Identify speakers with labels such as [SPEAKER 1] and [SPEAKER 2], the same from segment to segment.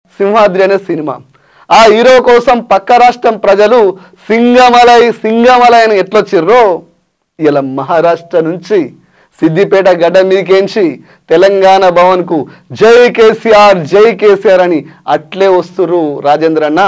[SPEAKER 1] సింహాద్రి అనే సినిమా ఆ హీరో కోసం పక్క రాష్ట్రం ప్రజలు సింగమలై సింగమలై అని ఎట్లొచ్చిర్రో ఇలా మహారాష్ట్ర నుంచి సిద్దిపేట గడ్డ మీదకేంచి తెలంగాణ భవన్కు జై కేసీఆర్ జై కేసీఆర్ అని అట్లే వస్తుర్రు రాజేంద్ర అన్న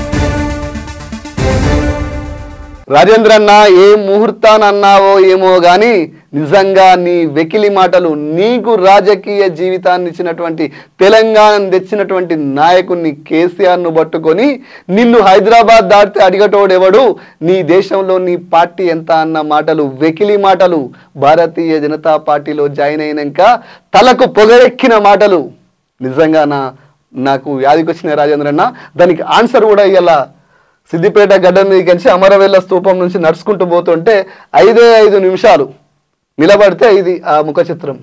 [SPEAKER 1] రాజేంద్ర అన్న ఏ ముహూర్తాన అన్నావో ఏమో గాని నిజంగా నీ వెకిలి మాటలు నీకు రాజకీయ జీవితాన్ని ఇచ్చినటువంటి తెలంగాణను తెచ్చినటువంటి నాయకుడిని కేసీఆర్ను పట్టుకొని నిన్ను హైదరాబాద్ దాటితే అడిగటోడెవడు నీ దేశంలో నీ పార్టీ ఎంత అన్న మాటలు వెకిలి మాటలు భారతీయ జనతా పార్టీలో జాయిన్ అయినాక తలకు పొగరెక్కిన మాటలు నిజంగా నా నాకు యాదికొచ్చిన రాజేంద్ర అన్న దానికి ఆన్సర్ కూడా ఇలా సిద్దిపేట గడ్డ మీదకి నుంచి అమరవెల్ల స్తూపం నుంచి నడుచుకుంటూ పోతుంటే ఐదే ఐదు నిమిషాలు నిలబడితే ఇది ఆ ముఖ చిత్రం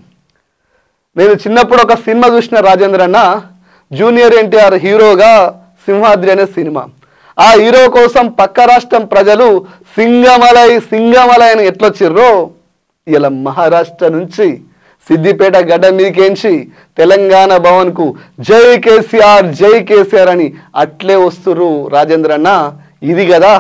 [SPEAKER 1] నేను చిన్నప్పుడు ఒక సినిమా చూసిన రాజేంద్ర అన్న జూనియర్ ఎన్టీఆర్ హీరోగా సింహాద్రి అనే సినిమా ఆ హీరో కోసం పక్క రాష్ట్రం ప్రజలు సింగమలై సింగమలై అని ఎట్లొచ్చిర్రో ఇలా మహారాష్ట్ర నుంచి సిద్దిపేట గడ్డ మీదకేంచి తెలంగాణ భవన్కు జై కేసీఆర్ జై కేసీఆర్ అని అట్లే వస్తుర్రు రాజేంద్ర అన్న ఇది కదా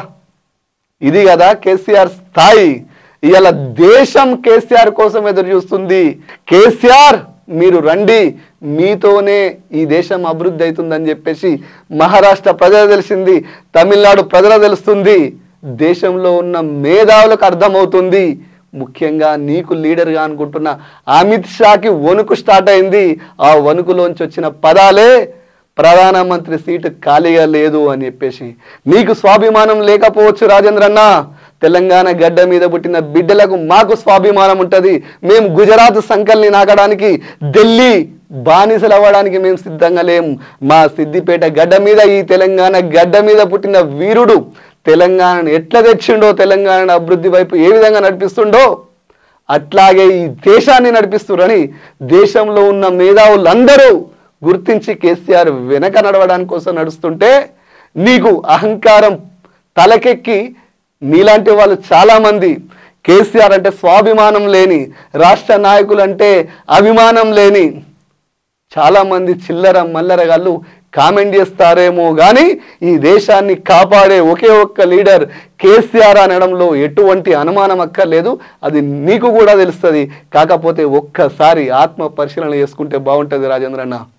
[SPEAKER 1] ఇది కదా కేసీఆర్ స్థాయి ఇవాళ దేశం కేసీఆర్ కోసం ఎదురు చూస్తుంది కేసీఆర్ మీరు రండి మీతోనే ఈ దేశం అభివృద్ధి అవుతుందని చెప్పేసి మహారాష్ట్ర ప్రజలు తెలిసింది తమిళనాడు ప్రజలు తెలుస్తుంది దేశంలో ఉన్న మేధావులకు అర్థమవుతుంది ముఖ్యంగా నీకు లీడర్గా అనుకుంటున్న అమిత్ షాకి వణుకు స్టార్ట్ అయింది ఆ వణుకులోంచి వచ్చిన పదాలే ప్రధానమంత్రి సీటు ఖాళీగా లేదు అని చెప్పేసి నీకు స్వాభిమానం లేకపోవచ్చు రాజేంద్ర అన్న తెలంగాణ గడ్డ మీద పుట్టిన బిడ్డలకు మాకు స్వాభిమానం ఉంటుంది మేము గుజరాత్ సంకల్ని నాకడానికి ఢిల్లీ బానిసలు అవ్వడానికి మేము సిద్ధంగా లేము మా సిద్దిపేట గడ్డ మీద ఈ తెలంగాణ గడ్డ మీద పుట్టిన వీరుడు తెలంగాణను ఎట్లా తెచ్చిండో తెలంగాణ అభివృద్ధి వైపు ఏ విధంగా నడిపిస్తుండో అట్లాగే ఈ దేశాన్ని నడిపిస్తురని దేశంలో ఉన్న మేధావులందరూ గుర్తించి కేసీఆర్ వెనక నడవడానికి కోసం నడుస్తుంటే నీకు అహంకారం తలకెక్కి నీలాంటి వాళ్ళు చాలామంది కేసీఆర్ అంటే స్వాభిమానం లేని రాష్ట్ర నాయకులు అంటే అభిమానం లేని చాలామంది చిల్లర మల్లరగాళ్ళు కామెంట్ చేస్తారేమో కానీ ఈ దేశాన్ని కాపాడే ఒకే ఒక్క లీడర్ కేసీఆర్ అనడంలో ఎటువంటి అనుమానం అక్కర్లేదు అది నీకు కూడా తెలుస్తుంది కాకపోతే ఒక్కసారి ఆత్మ పరిశీలన చేసుకుంటే బాగుంటుంది రాజేంద్ర అన్న